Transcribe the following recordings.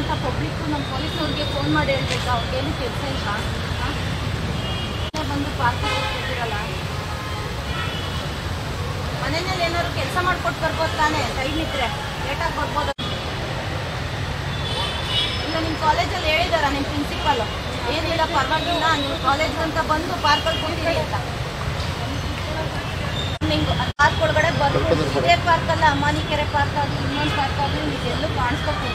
ಅಂತ ಪಬ್ಲಿಕ್ಕು ನಮ್ಮ ಪೊಲೀಸವ್ರಿಗೆ ಫೋನ್ ಮಾಡಿ ಹೇಳ್ಬೇಕಾ ಅವ್ರಿಗೇನು ಕೆಲಸ ಇಲ್ಲ ಹಾಂ ಬಂದು ಪಾರ್ಕ್ ಹೋಗ್ತಿದ್ದೀರಲ್ಲ ಮನೆಯಲ್ಲಿ ಏನಾದ್ರು ಕೆಲಸ ಮಾಡ್ಕೊಟ್ಟು ಬರ್ಬೋದು ತಾನೇ ಟೈಮ್ ಇದ್ರೆ ಲೇಟಾಗಿ ಬರ್ಬೋದು ಇಲ್ಲ ನಿಮ್ಮ ಕಾಲೇಜಲ್ಲಿ ಹೇಳಿದಾರ ನಿಮ್ಮ ಪ್ರಿನ್ಸಿಪಾಲ್ ಏನಿಲ್ಲ ಪರವಾಗಿಲ್ಲ ನೀವು ಕಾಲೇಜ್ ಅಂತ ಬಂದು ಪಾರ್ಕಲ್ಲಿ ಕೂತಿರಿ ಅಂತ ನಿಂಗೆ ಪಾರ್ಕ್ ಒಳಗಡೆ ಬರ್ಬೋದು ಇದೇ ಪಾರ್ಕ್ ಅಲ್ಲ ಅಮಾನಿಕೆರೆ ಪಾರ್ಕ್ ಆಗಲಿ ಇನ್ನೊಂದು ಪಾರ್ಕ್ ಆಗಲಿ ನೀವು ಎಲ್ಲೂ ಕಾಣಿಸ್ಕೋಬೋದು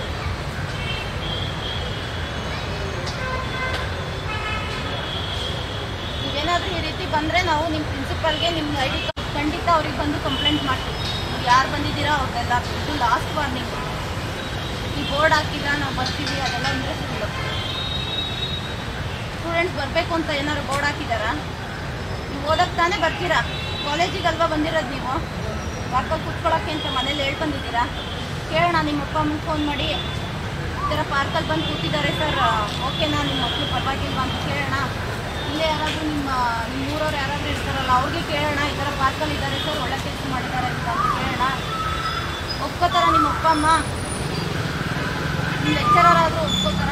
ನೀವೇನಾದ್ರೂ ಈ ರೀತಿ ಬಂದರೆ ನಾವು ನಿಮ್ಮ ಪ್ರಿನ್ಸಿಪಲ್ಗೆ ನಿಮ್ಮ ಐ ಡಿ ಖಂಡಿತ ಅವ್ರಿಗೆ ಬಂದು ಕಂಪ್ಲೇಂಟ್ ಮಾಡ್ತೀವಿ ನೀವು ಯಾರು ಬಂದಿದ್ದೀರಾ ಅವ್ರದ್ದೆಲ್ಲ ಇದು ಲಾಸ್ಟ್ ವಾರ್ನಿಂಗ್ ಈ ಬೋರ್ಡ್ ಹಾಕಿಲ್ಲ ನಾವು ಬರ್ತೀವಿ ಅದೆಲ್ಲ ಅಂದರೆ ಸುಳ್ಳು ಸ್ಟೂಡೆಂಟ್ಸ್ ಬರಬೇಕು ಅಂತ ಏನಾದ್ರು ಬೋರ್ಡ್ ಹಾಕಿದಾರಾ ನೀವು ಓದಕ್ಕೆ ತಾನೇ ಬರ್ತೀರಾ ಕಾಲೇಜಿಗಲ್ವಾ ಬಂದಿರೋದು ನೀವು ಪಾರ್ಕಲ್ಲಿ ಕೂತ್ಕೊಳ್ಳೋಕ್ಕೆ ಅಂತ ಮನೇಲಿ ಹೇಳ್ ಬಂದಿದ್ದೀರಾ ಕೇಳೋಣ ನಿಮ್ಮ ಅಪ್ಪ ಅಮ್ಮನ ಫೋನ್ ಮಾಡಿ ಈ ಥರ ಪಾರ್ಕಲ್ಲಿ ಬಂದು ಕೂತಿದ್ದಾರೆ ಸರ್ ಓಕೆನಾ ನಿಮ್ಮ ಮಕ್ಕಳು ಪರವಾಗಿಲ್ವಾ ಅಂತ ಕೇಳೋಣ ಇಲ್ಲೇ ಯಾರಾದರೂ ನಿಮ್ಮ ನಿಮ್ಮ ಊರವ್ರು ಯಾರಾದರೂ ಇರ್ತಾರಲ್ಲ ಅವ್ರಿಗೆ ಕೇಳೋಣ ಈ ಥರ ಪಾರ್ಕಲ್ಲಿ ಇದ್ದಾರೆ ಸರ್ ಒಳ್ಳೆ ಕೆಲಸ ಮಾಡಿದ್ದಾರೆ ಅಂತ ಅಂತ ಕೇಳೋಣ ಒಪ್ಕೋತಾರ ನಿಮ್ಮ ಅಪ್ಪ ಅಮ್ಮ ನಿಮ್ಮ ಲೆಕ್ಚರರ್ ಆದರೂ ಒಪ್ಕೋತಾರ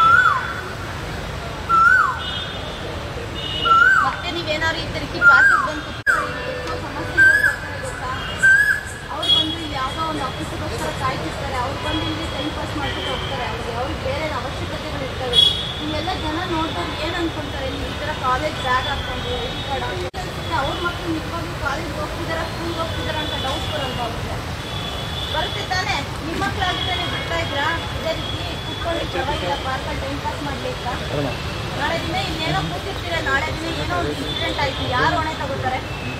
ಮತ್ತೆ ನೀವೇನಾದ್ರು ಈ ರೀತಿ ಪಾರ್ಕಿಗೆ ಬಂದು ಕೂತ್ಕೊಳ್ಳಿ, ಎಷ್ಟೋ ಸಮಸ್ಯೆ ಇರೋದು ಗೊತ್ತಾ? ಅವ್ರು ಬಂದು ಇಲ್ಲಿ ಯಾವುದೋ ಒಂದು ಆಫೀಸಿಗೋಸ್ಕರ ಕಾಯ್ತಿರ್ತಾರೆ ಅವ್ರು ಬಂದು ಇಲ್ಲಿ ಟೈಮ್ ಪಾಸ್ ಮಾಡ್ಬಿಟ್ಟು ಹೋಗ್ತಾರೆ ಅವ್ರಿಗೆ ಅವ್ರಿಗೆ ಬೇರೆ ಅವಶ್ಯಕತೆಗಳು ಇರ್ತವೆ ನೀವೆಲ್ಲ ಜನ ನೋಡಿದವ್ರು ಏನು ಅನ್ಕೊಂತಾರೆ ನೀವು ಈ ಥರ ಕಾಲೇಜ್ ಬ್ಯಾಗ್ ಹಾಕ್ಕೊಂಡು ಐ ಡಿ ಕಾರ್ಡ್ ಹಾಕೊಂಡು ಅವ್ರ ಮಕ್ಕಳು ನಿಜವಾಗ್ಲೂ ಕಾಲೇಜ್ಗೆ ಹೋಗ್ತಿದಾರ ಸ್ಕೂಲ್ಗೆ ಹೋಗ್ತಿದಾರ ಅಂತ ಡೌಟ್ ಬರಲ್ವಾ ಅವ್ರಿಗೆ ಬರುತ್ತೆ ತಾನೇ ನಿಮ್ಮ ಮಕ್ಕಳಾಗಿದ್ರೆ ನೀವು ಬಿಡ್ತಾ ಇದ್ರಾ ಇದೇ ರೀತಿ ಕುತ್ಕೊಂಡು ಪರವಾಗಿಲ್ಲ ಪಾರ್ಕಲ್ಲಿ ಟೈಮ್ ಪಾಸ್ ಮಾಡ್ಲಿಕ್ಕ ನಾಳೆ ದಿನ ಇನ್ನೇನೋ ಕೂತಿರ್ತೀರ ನಾಳೆ ದಿನ ಏನೋ ಒಂದು ಇನ್ಸಿಡೆಂಟ್ ಆಯ್ತು ಯಾರು ಹೊಣೆ ತಗೋತಾರೆ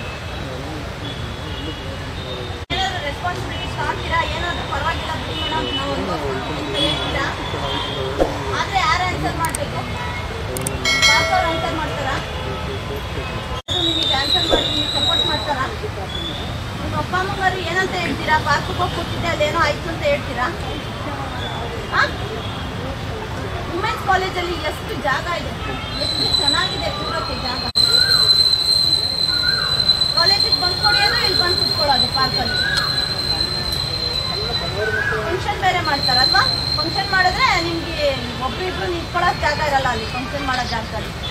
ಏನಾದ್ರು ರೆಸ್ಪಾನ್ಸಿಬಿಲಿಟೀಸ್ ಹಾಕ್ತೀರಾ ಏನಾದ್ರು ಪರವಾಗಿಲ್ಲ ಬಿಡಿ ಮೇಡಮ್ ನಾವು ಅನ್ಭವಿಸ್ತೀವಿ ಅಂತ ಹೇಳ್ತೀರಾ ಆದ್ರೆ ಯಾರು ಆನ್ಸರ್ ಮಾಡಬೇಕು ಪಾರ್ಕವ್ರು ಆನ್ಸರ್ ಮಾಡ್ತಾರಾ ಅದು ನಿಮಗೆ ಆನ್ಸರ್ ಮಾಡಿ ನಿಮಗೆ ಸಪೋರ್ಟ್ ಮಾಡ್ತಾರಾ ನಿಮ್ಮ ಅಪ್ಪ ಅಮ್ಮಗಾರು ಏನಂತ ಹೇಳ್ತೀರಾ ಪಾರ್ಕಿಗೆ ಹೋಗಿ ಕೂತಿದ್ದೆ ಅಲ್ಲೇನೋ ಆಯ್ತು ಅಂತ ಹೇಳ್ತೀರಾ ಹಾಂ ವುಮೆನ್ಸ್ ಕಾಲೇಜಲ್ಲಿ ಎಷ್ಟು ಜಾಗ ಇದೆ ಎಷ್ಟು ಚೆನ್ನಾಗಿದೆ ಕೂರೋಕ್ಕೆ ಜಾಗ ಕಾಲೇಜಿಗೆ ಬಂದು ಕೊಡಿಯೋದು ಇಲ್ಲಿ ಬಂದು ಕುತ್ಕೊಳ್ಳೋದು ಪಾರ್ಕಲ್ಲಿ ಫಂಕ್ಷನ್ ಬೇರೆ ಮಾಡ್ತಾರಲ್ವಾ ಫಂಕ್ಷನ್ ಮಾಡಿದ್ರೆ ನಿಮಗೆ ಒಬ್ರಿಬ್ರು ನಿಂತ್ಕೊಳ್ಳೋಕೆ ಜಾಗ ಇರಲ್ಲ ಅಲ್ಲಿ ಫಂಕ್ಷನ್ ಮಾಡೋ ಜಾಗದಲ್ಲಿ